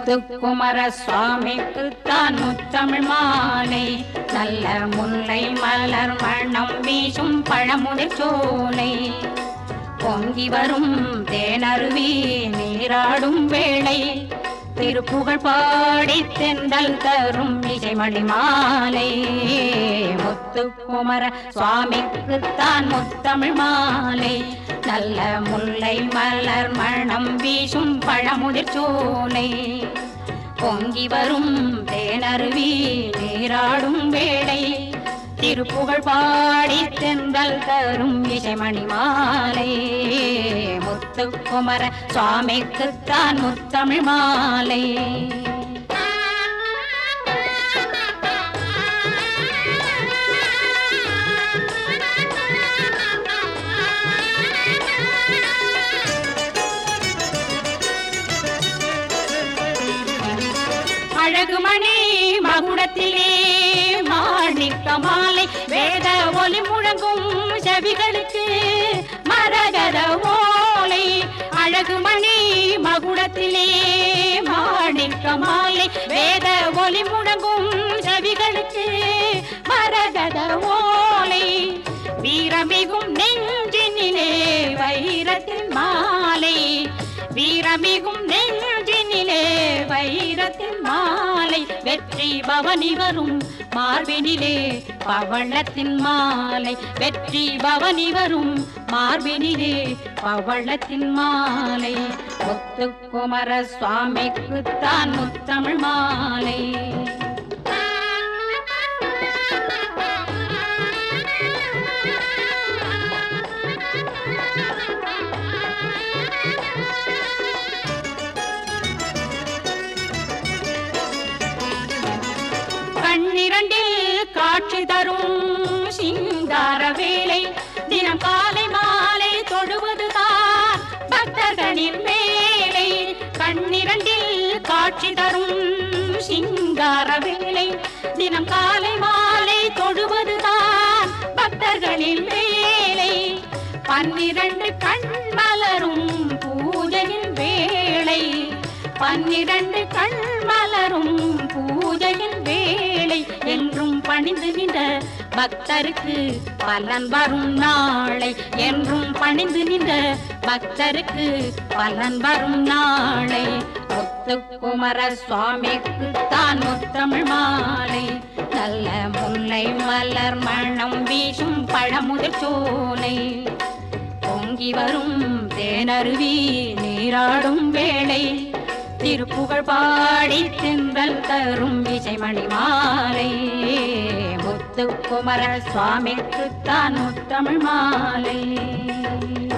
முத்துக்குமர சுவாமிக்கு தான் முத்தமிழ் மாலை நல்ல முல்லை மலர் மணம் வீசும் பழமுதிர் சோலை பொங்கி வரும் தேனருவி நீராடும் வேளை திருப்புகழ் பாடி தென்றல் தரும் இசைமணி மாலை முத்துக்குமர சுவாமிக்கு தான் முத்தமிழ் மாலை நல்ல முல்லை மலர் மணம் வீசும் பழமுதிர் சோலை பொங்கி வரும் தேனருவி நீராடும் வேளை திருப்புகழ் பாடி தென்றல் தரும் இசைமணி மாலை முத்துக்குமர சுவாமிக்குத்தான் முத்தமிழ் மாலை அழகுமணி மகுடத்திலே மாணிக்க மாலை வேத ஒலி முழங்கும் செவிகளுக்கு மரகத ஓலை அழகுமணி மகுடத்திலே மாணிக்க மாலை வேத ஒலி முழங்கும் செவிகளுக்கு மரகத ஓலை வீரமிகும் நெஞ்சினிலே வைரத்தின் மாலை வீரமிகும் நெஞ்சினிலே வைரத்தின் மாலை வெற்றி பவனி வரும் மார்பினிலே பவளத்தின் மாலை வெற்றி பவனி வரும் மார்பினிலே பவளத்தின் மாலை முத்துக்குமர சுவாமிக்குத்தான் முத்தமிழ் மாலை கண்ணிரண்டில் காட்சி தரும் சிங்கார வேலை தினம் காலை மாலை தொழுவதுதான் பக்தர்களின் வேலை கண்ணிரண்டில் காட்சி தரும் சிங்கார வேலை தினம் காலை மாலை தொழுவதுதான் பக்தர்களின் வேலை பன்னிரண்டு கண் மலரும் பூஜையின் வேளை பன்னிரண்டு கண் மலரும் பூஜையின் வேளை என்றும் பணிந்து நின்ற பக்தருக்கு பலன் வரும் நாளை என்றும் பணிந்து நின்ற பக்தருக்கு பலன் வரும் நாளை முத்துக்குமர சுவாமிக்கு தான் முத்தமிழ் மாலை நல்ல முல்லை மலர் மணம் வீசும் பழமுதிர் சோலை பொங்கி வரும் தேனருவி நீராடும் வேளை திருப்புகழ் பாடி தென்றல் தரும் இசைமணி மாலை முத்துக்குமர சுவாமிக்குத்தான் முத்தமிழ் மாலை